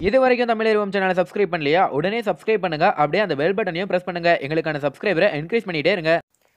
இது வரைக்கும் தமிழ் சேனலை சப்ஸ்கிரைப் பண்ணலையா உடனே சப்ஸ்கிரைப் பண்ணுங்க அப்படியே அந்த பெல் பட்டனையும் பிரஸ் பண்ணுங்க எங்களுக்கான சப்ஸ்கிரைபரை என்கரேஜ் பண்ணிட்டே இருங்க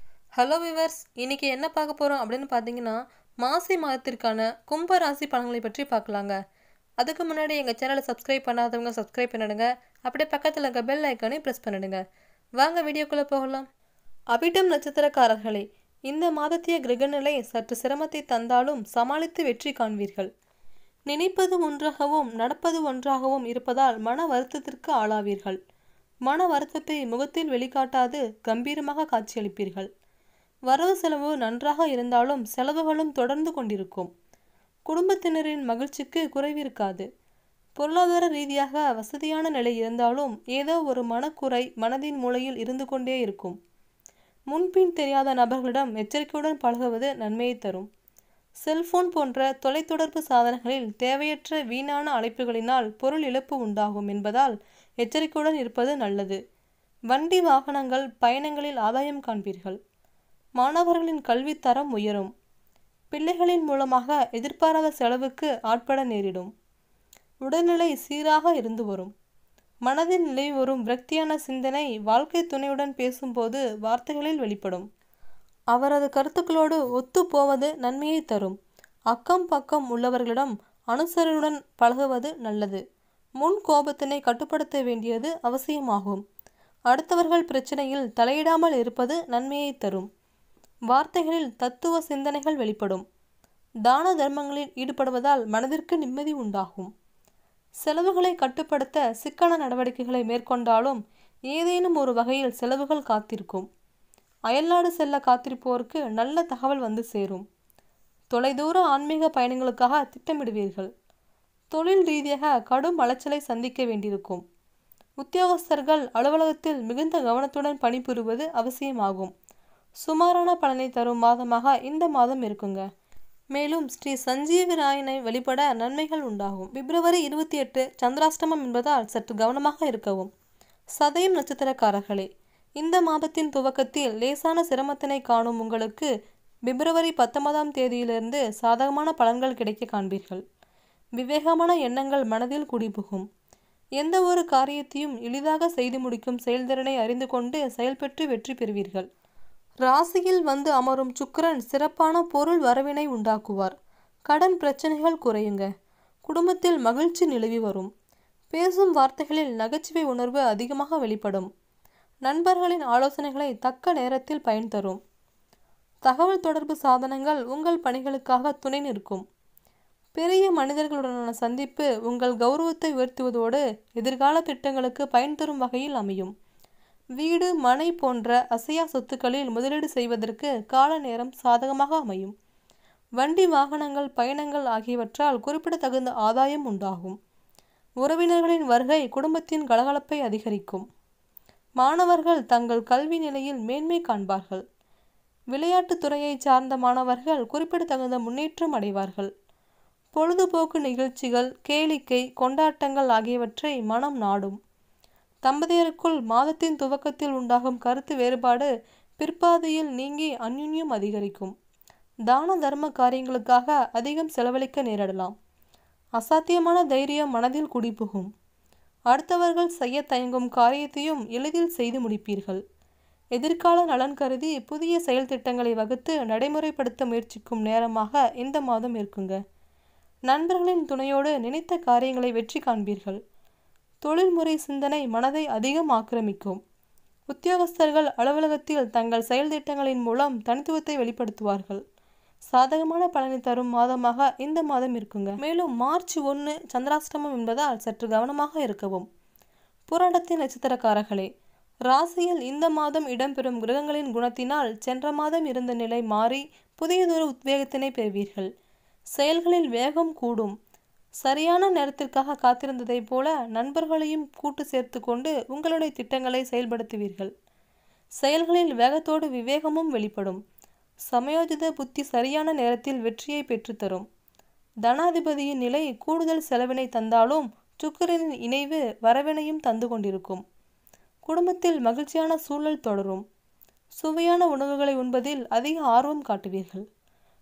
ஹலோ விவர்ஸ் இன்னைக்கு என்ன பார்க்க போகிறோம் அப்படின்னு பார்த்தீங்கன்னா மாசி மாதத்திற்கான கும்ப ராசி பலன்களை பற்றி பார்க்கலாங்க அதுக்கு முன்னாடி எங்கள் சேனலை சப்ஸ்கிரைப் பண்ணாதவங்க சப்ஸ்கிரைப் பண்ணிடுங்க அப்படியே பக்கத்தில் இருக்க பெல் ஐக்கானையும் ப்ரெஸ் பண்ணிடுங்க வாங்க வீடியோக்குள்ளே போகலாம் அபிட்டம் நட்சத்திரக்காரர்களே இந்த மாதத்திய கிரகநிலை சற்று சிரமத்தை தந்தாலும் சமாளித்து வெற்றி காண்பீர்கள் நினைப்பது ஒன்றாகவும் நடப்பது ஒன்றாகவும் இருப்பதால் மன வருத்தத்திற்கு ஆளாவீர்கள் மன வருத்தத்தை முகத்தில் வெளிக்காட்டாது கம்பீரமாக காட்சியளிப்பீர்கள் வரவு செலவு நன்றாக இருந்தாலும் செலவுகளும் தொடர்ந்து கொண்டிருக்கும் குடும்பத்தினரின் மகிழ்ச்சிக்கு குறைவிருக்காது பொருளாதார ரீதியாக வசதியான நிலை இருந்தாலும் ஏதோ ஒரு மனக்குறை மனதின் மூலையில் இருந்து கொண்டே இருக்கும் முன்பின் தெரியாத நபர்களிடம் எச்சரிக்கையுடன் பழகுவது நன்மையை தரும் செல்போன் போன்ற தொலைத்தொடர்பு சாதனங்களில் தேவையற்ற வீணான அழைப்புகளினால் பொருள் இழப்பு உண்டாகும் என்பதால் எச்சரிக்கையுடன் இருப்பது நல்லது வண்டி வாகனங்கள் பயணங்களில் ஆதாயம் காண்பீர்கள் மாணவர்களின் கல்வித் தரம் உயரும் பிள்ளைகளின் மூலமாக எதிர்பாராத செலவுக்கு ஆட்பட நேரிடும் உடல்நிலை சீராக இருந்து வரும் மனதில் நிலவி வரும் விரக்தியான சிந்தனை வாழ்க்கை துணையுடன் பேசும்போது வார்த்தைகளில் வெளிப்படும் அவரது கருத்துக்களோடு ஒத்து போவது நன்மையை தரும் அக்கம் பக்கம் உள்ளவர்களிடம் அனுசரணுடன் பழகுவது நல்லது முன் கோபத்தினை கட்டுப்படுத்த வேண்டியது அவசியமாகும் அடுத்தவர்கள் பிரச்சனையில் தலையிடாமல் இருப்பது நன்மையை தரும் வார்த்தைகளில் தத்துவ சிந்தனைகள் வெளிப்படும் தான தர்மங்களில் ஈடுபடுவதால் மனதிற்கு நிம்மதி உண்டாகும் செலவுகளை கட்டுப்படுத்த சிக்கன நடவடிக்கைகளை மேற்கொண்டாலும் ஏதேனும் ஒரு வகையில் செலவுகள் காத்திருக்கும் அயல்நாடு செல்ல காத்திருப்போருக்கு நல்ல தகவல் வந்து சேரும் தொலைதூர ஆன்மீக பயணங்களுக்காக திட்டமிடுவீர்கள் தொழில் ரீதியாக கடும் அலைச்சலை சந்திக்க வேண்டியிருக்கும் உத்தியோகஸ்தர்கள் அலுவலகத்தில் மிகுந்த கவனத்துடன் பணிபுரிவது அவசியமாகும் சுமாரான பலனை தரும் மாதமாக இந்த மாதம் இருக்குங்க மேலும் ஸ்ரீ சஞ்சீவி ராயனை வழிபட நன்மைகள் உண்டாகும் பிப்ரவரி இருபத்தி எட்டு சந்திராஷ்டமம் என்பதால் சற்று கவனமாக இருக்கவும் சதயம் நட்சத்திரக்காரர்களே இந்த மாதத்தின் துவக்கத்தில் லேசான சிரமத்தினை காணும் உங்களுக்கு பிப்ரவரி பத்தொன்பதாம் தேதியிலிருந்து சாதகமான பலன்கள் கிடைக்க காண்பீர்கள் விவேகமான எண்ணங்கள் மனதில் குடிபுகும் எந்த ஒரு காரியத்தையும் எளிதாக செய்து முடிக்கும் செயல்திறனை அறிந்து கொண்டு செயல்பெற்று வெற்றி பெறுவீர்கள் ராசியில் வந்து அமரும் சுக்கிரன் சிறப்பான பொருள் வரவினை உண்டாக்குவார் கடன் பிரச்சனைகள் குறையுங்க குடும்பத்தில் மகிழ்ச்சி நிலவி வரும் பேசும் வார்த்தைகளில் நகைச்சுவை உணர்வு அதிகமாக வெளிப்படும் நண்பர்களின் ஆலோசனைகளை தக்க நேரத்தில் பயன் தரும் தகவல் தொடர்பு சாதனங்கள் உங்கள் பணிகளுக்காக துணை நிற்கும் பெரிய மனிதர்களுடனான சந்திப்பு உங்கள் கௌரவத்தை உயர்த்துவதோடு எதிர்கால திட்டங்களுக்கு பயன் தரும் வகையில் அமையும் வீடு மனை போன்ற அசையா சொத்துக்களில் முதலீடு செய்வதற்கு கால நேரம் சாதகமாக அமையும் வண்டி வாகனங்கள் பயணங்கள் ஆகியவற்றால் குறிப்பிடத்தகுந்த ஆதாயம் உண்டாகும் உறவினர்களின் வருகை குடும்பத்தின் கலகலப்பை அதிகரிக்கும் மாணவர்கள் தங்கள் கல்வி நிலையில் மேன்மை காண்பார்கள் விளையாட்டுத் துறையை சார்ந்த மாணவர்கள் குறிப்பிடத்தகுந்த முன்னேற்றம் அடைவார்கள் பொழுதுபோக்கு நிகழ்ச்சிகள் கேளிக்கை கொண்டாட்டங்கள் ஆகியவற்றை மனம் நாடும் தம்பதியருக்குள் மாதத்தின் துவக்கத்தில் உண்டாகும் கருத்து வேறுபாடு பிற்பாதையில் நீங்கி அந்யுன்யம் அதிகரிக்கும் தான தர்ம காரியங்களுக்காக அதிகம் செலவழிக்க நேரிடலாம் அசாத்தியமான தைரியம் மனதில் குடிபுகும் அடுத்தவர்கள் செய்ய தயங்கும் காரியத்தையும் எளிதில் செய்து முடிப்பீர்கள் எதிர்கால நலன் கருதி புதிய செயல் திட்டங்களை வகுத்து நடைமுறைப்படுத்த முயற்சிக்கும் நேரமாக இந்த மாதம் இருக்குங்க நண்பர்களின் துணையோடு நினைத்த காரியங்களை வெற்றி காண்பீர்கள் தொழில்முறை சிந்தனை மனதை அதிகம் ஆக்கிரமிக்கும் உத்தியோகஸ்தர்கள் அலுவலகத்தில் தங்கள் செயல் திட்டங்களின் மூலம் தனித்துவத்தை வெளிப்படுத்துவார்கள் சாதகமான பலனை தரும் மாதமாக இந்த மாதம் இருக்குங்க மேலும் மார்ச் ஒன்று சந்திராஷ்டமம் என்பதால் சற்று கவனமாக இருக்கவும் புராணத்தின் நட்சத்திரக்காரர்களே ராசியில் இந்த மாதம் இடம்பெறும் கிரகங்களின் குணத்தினால் சென்ற மாதம் இருந்த நிலை மாறி புதியதொரு உத்வேகத்தினை பெறுவீர்கள் செயல்களில் வேகம் கூடும் சரியான நேரத்திற்காக காத்திருந்ததைப் போல நண்பர்களையும் கூட்டு சேர்த்து கொண்டு உங்களுடைய திட்டங்களை செயல்படுத்துவீர்கள் செயல்களில் வேகத்தோடு விவேகமும் வெளிப்படும் சமயோஜித புத்தி சரியான நேரத்தில் வெற்றியை பெற்றுத்தரும் தனாதிபதியின் நிலை கூடுதல் செலவினை தந்தாலும் சுக்கிரனின் இணைவு வரவினையும் தந்து கொண்டிருக்கும் குடும்பத்தில் மகிழ்ச்சியான சூழல் தொடரும் சுவையான உணவுகளை உண்பதில் அதிக ஆர்வம் காட்டுவீர்கள்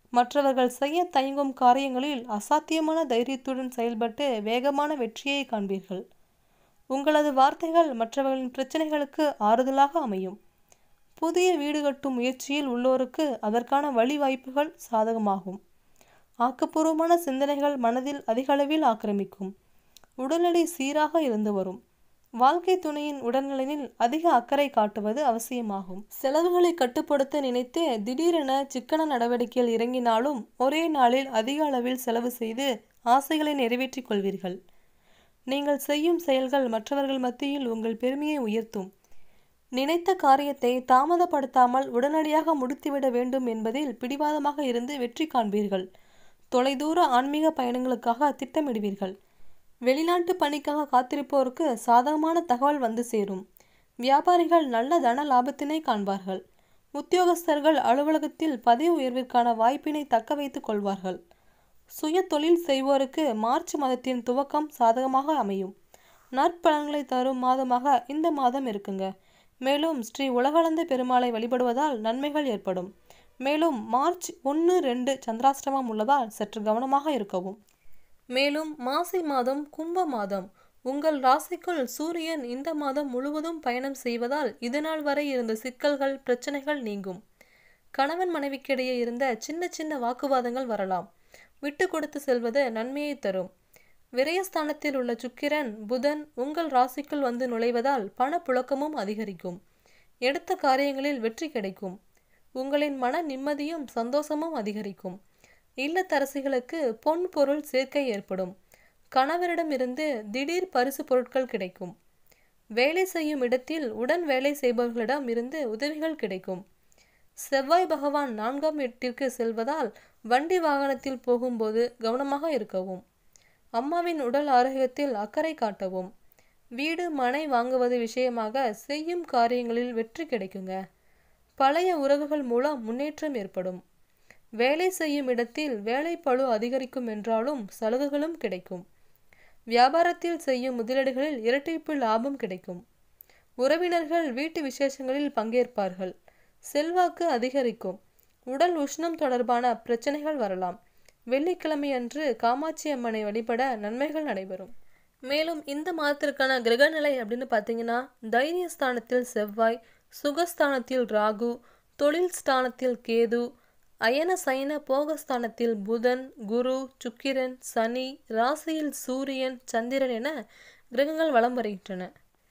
மற்றவர்கள் செய்ய தயங்கும் காரியங்களில் அசாத்தியமான தைரியத்துடன் செயல்பட்டு வேகமான வெற்றியை காண்பீர்கள் உங்களது வார்த்தைகள் மற்றவர்களின் பிரச்சனைகளுக்கு ஆறுதலாக அமையும் புதிய வீடு கட்டும் முயற்சியில் உள்ளோருக்கு அதற்கான வழி வாய்ப்புகள் சாதகமாகும் ஆக்கப்பூர்வமான சிந்தனைகள் மனதில் அதிகளவில் ஆக்கிரமிக்கும் உடல்நிலை சீராக இருந்து வரும் வாழ்க்கை துணையின் உடல்நலனில் அதிக அக்கறை காட்டுவது அவசியமாகும் செலவுகளை கட்டுப்படுத்த நினைத்து திடீரென சிக்கன நடவடிக்கையில் இறங்கினாலும் ஒரே நாளில் அதிக அளவில் செலவு செய்து ஆசைகளை நிறைவேற்றிக் கொள்வீர்கள் நீங்கள் செய்யும் செயல்கள் மற்றவர்கள் மத்தியில் உங்கள் பெருமையை உயர்த்தும் நினைத்த காரியத்தை தாமதப்படுத்தாமல் உடனடியாக முடித்துவிட வேண்டும் என்பதில் பிடிவாதமாக இருந்து வெற்றி காண்பீர்கள் தொலைதூர ஆன்மீக பயணங்களுக்காக திட்டமிடுவீர்கள் வெளிநாட்டு பணிக்காக காத்திருப்போருக்கு சாதகமான தகவல் வந்து சேரும் வியாபாரிகள் நல்ல தன லாபத்தினை காண்பார்கள் உத்தியோகஸ்தர்கள் அலுவலகத்தில் பதவி உயர்விற்கான வாய்ப்பினை தக்க வைத்துக் கொள்வார்கள் சுய தொழில் செய்வோருக்கு மார்ச் மாதத்தின் துவக்கம் சாதகமாக அமையும் நற்பலன்களை தரும் மாதமாக இந்த மாதம் இருக்குங்க மேலும் ஸ்ரீ உலகளந்த பெருமாளை வழிபடுவதால் நன்மைகள் ஏற்படும் மேலும் மார்ச் ஒன்று ரெண்டு சந்திராஷ்டமம் உள்ளதால் சற்று கவனமாக இருக்கவும் மேலும் மாசி மாதம் கும்ப மாதம் உங்கள் ராசிக்குள் சூரியன் இந்த மாதம் முழுவதும் பயணம் செய்வதால் இதுநாள் வரை இருந்த சிக்கல்கள் பிரச்சனைகள் நீங்கும் கணவன் மனைவிக்கிடையே இருந்த சின்ன சின்ன வாக்குவாதங்கள் வரலாம் விட்டு கொடுத்து செல்வது நன்மையை தரும் விரயஸ்தானத்தில் உள்ள சுக்கிரன் புதன் உங்கள் ராசிக்குள் வந்து நுழைவதால் பணப்புழக்கமும் அதிகரிக்கும் எடுத்த காரியங்களில் வெற்றி கிடைக்கும் உங்களின் மன நிம்மதியும் சந்தோஷமும் அதிகரிக்கும் இல்லத்தரசிகளுக்கு பொன் பொருள் சேர்க்கை ஏற்படும் கணவரிடமிருந்து திடீர் பரிசு பொருட்கள் கிடைக்கும் வேலை செய்யும் இடத்தில் உடன் வேலை செய்பவர்களிடம் இருந்து உதவிகள் கிடைக்கும் செவ்வாய் பகவான் நான்காம் வீட்டிற்கு செல்வதால் வண்டி வாகனத்தில் போகும்போது கவனமாக இருக்கவும் அம்மாவின் உடல் ஆரோக்கியத்தில் அக்கறை காட்டவும் வீடு மனை வாங்குவது விஷயமாக செய்யும் காரியங்களில் வெற்றி கிடைக்குங்க பழைய உறவுகள் மூலம் முன்னேற்றம் ஏற்படும் வேலை செய்யும் இடத்தில் வேலை பளு அதிகரிக்கும் என்றாலும் சலுகைகளும் கிடைக்கும் வியாபாரத்தில் செய்யும் முதலீடுகளில் இரட்டிப்பு லாபம் கிடைக்கும் உறவினர்கள் வீட்டு விசேஷங்களில் பங்கேற்பார்கள் செல்வாக்கு அதிகரிக்கும் உடல் உஷ்ணம் தொடர்பான பிரச்சனைகள் வரலாம் வெள்ளிக்கிழமை அன்று காமாட்சி அம்மனை வழிபட நன்மைகள் நடைபெறும் மேலும் இந்த மாதத்திற்கான கிரகநிலை அப்படின்னு பார்த்தீங்கன்னா தைரியஸ்தானத்தில் செவ்வாய் சுகஸ்தானத்தில் ராகு தொழில் ஸ்தானத்தில் கேது அயன சயன போகஸ்தானத்தில் புதன் குரு சுக்கிரன் சனி ராசியில் சூரியன் சந்திரன் என கிரகங்கள் வலம் வருகின்றன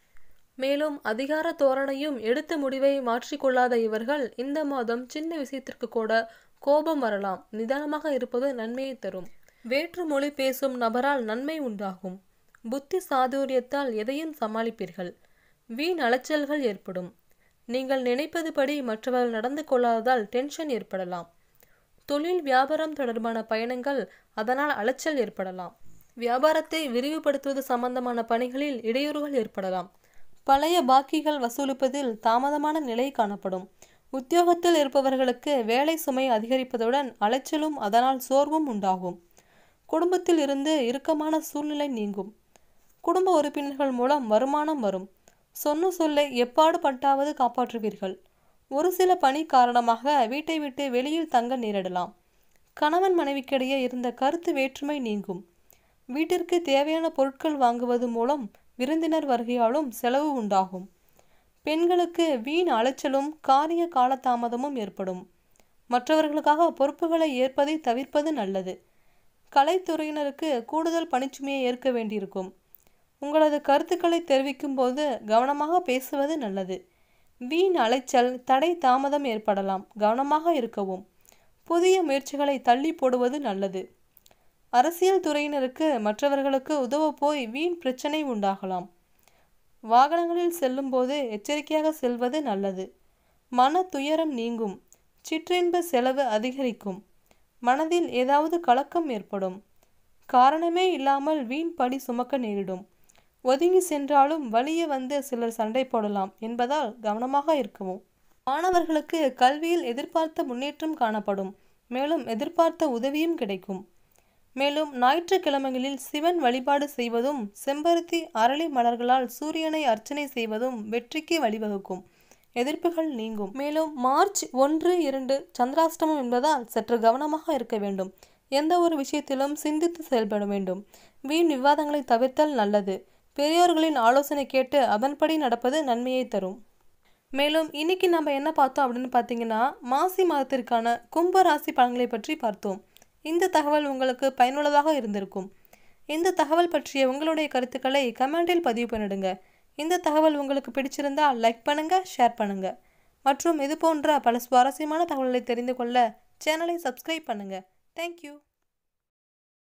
மேலும் அதிகார தோரணையும் எடுத்த முடிவை மாற்றிக்கொள்ளாத இவர்கள் இந்த மாதம் சின்ன விஷயத்திற்கு கூட கோபம் வரலாம் நிதானமாக இருப்பது நன்மையை தரும் வேற்று மொழி பேசும் நபரால் நன்மை உண்டாகும் புத்தி சாதுரியத்தால் எதையும் சமாளிப்பீர்கள் வீண் அலைச்சல்கள் ஏற்படும் நீங்கள் நினைப்பதுபடி மற்றவர்கள் நடந்து கொள்ளாததால் டென்ஷன் ஏற்படலாம் தொழில் வியாபாரம் தொடர்பான பயணங்கள் அதனால் அலைச்சல் ஏற்படலாம் வியாபாரத்தை விரிவுபடுத்துவது சம்பந்தமான பணிகளில் இடையூறுகள் ஏற்படலாம் பழைய பாக்கிகள் வசூலிப்பதில் தாமதமான நிலை காணப்படும் உத்தியோகத்தில் இருப்பவர்களுக்கு வேலை சுமை அதிகரிப்பதுடன் அலைச்சலும் அதனால் சோர்வும் உண்டாகும் குடும்பத்தில் இருந்து இறுக்கமான சூழ்நிலை நீங்கும் குடும்ப உறுப்பினர்கள் மூலம் வருமானம் வரும் சொன்ன சொல்லை எப்பாடு பட்டாவது காப்பாற்றுவீர்கள் ஒரு சில பணி காரணமாக வீட்டை விட்டு வெளியில் தங்க நேரிடலாம் கணவன் மனைவிக்கிடையே இருந்த கருத்து வேற்றுமை நீங்கும் வீட்டிற்கு தேவையான பொருட்கள் வாங்குவது மூலம் விருந்தினர் வருகையாலும் செலவு உண்டாகும் பெண்களுக்கு வீண் அலைச்சலும் காரிய காலதாமதமும் ஏற்படும் மற்றவர்களுக்காக பொறுப்புகளை ஏற்பதை தவிர்ப்பது நல்லது கலைத்துறையினருக்கு கூடுதல் பணிச்சுமையை ஏற்க வேண்டியிருக்கும் உங்களது கருத்துக்களை தெரிவிக்கும் போது கவனமாக பேசுவது நல்லது வீண் அலைச்சல் தடை தாமதம் ஏற்படலாம் கவனமாக இருக்கவும் புதிய முயற்சிகளை தள்ளி போடுவது நல்லது அரசியல் துறையினருக்கு மற்றவர்களுக்கு உதவ போய் வீண் பிரச்சனை உண்டாகலாம் வாகனங்களில் செல்லும்போது எச்சரிக்கையாக செல்வது நல்லது மன துயரம் நீங்கும் சிற்றின்ப செலவு அதிகரிக்கும் மனதில் ஏதாவது கலக்கம் ஏற்படும் காரணமே இல்லாமல் வீண் படி சுமக்க நேரிடும் ஒதுங்கி சென்றாலும் வழியே வந்து சிலர் சண்டை போடலாம் என்பதால் கவனமாக இருக்கவும் மாணவர்களுக்கு கல்வியில் எதிர்பார்த்த முன்னேற்றம் காணப்படும் மேலும் எதிர்பார்த்த உதவியும் கிடைக்கும் மேலும் ஞாயிற்றுக்கிழமைகளில் சிவன் வழிபாடு செய்வதும் செம்பருத்தி அரளி மலர்களால் சூரியனை அர்ச்சனை செய்வதும் வெற்றிக்கு வழிவகுக்கும் எதிர்ப்புகள் நீங்கும் மேலும் மார்ச் ஒன்று இரண்டு சந்திராஷ்டமம் என்பதால் சற்று கவனமாக இருக்க வேண்டும் எந்த ஒரு விஷயத்திலும் சிந்தித்து செயல்பட வேண்டும் வீண் விவாதங்களை தவிர்த்தல் நல்லது பெரியோர்களின் ஆலோசனை கேட்டு அதன்படி நடப்பது நன்மையை தரும் மேலும் இன்னைக்கு நம்ம என்ன பார்த்தோம் அப்படின்னு பார்த்தீங்கன்னா மாசி மாதத்திற்கான கும்ப ராசி பலன்களை பற்றி பார்த்தோம் இந்த தகவல் உங்களுக்கு பயனுள்ளதாக இருந்திருக்கும் இந்த தகவல் பற்றிய உங்களுடைய கருத்துக்களை கமெண்டில் பதிவு பண்ணிடுங்க இந்த தகவல் உங்களுக்கு பிடிச்சிருந்தால் லைக் பண்ணுங்க ஷேர் பண்ணுங்க மற்றும் இது போன்ற பல சுவாரஸ்யமான தகவல்களை தெரிந்து கொள்ள சேனலை சப்ஸ்கிரைப் பண்ணுங்க தேங்க்யூ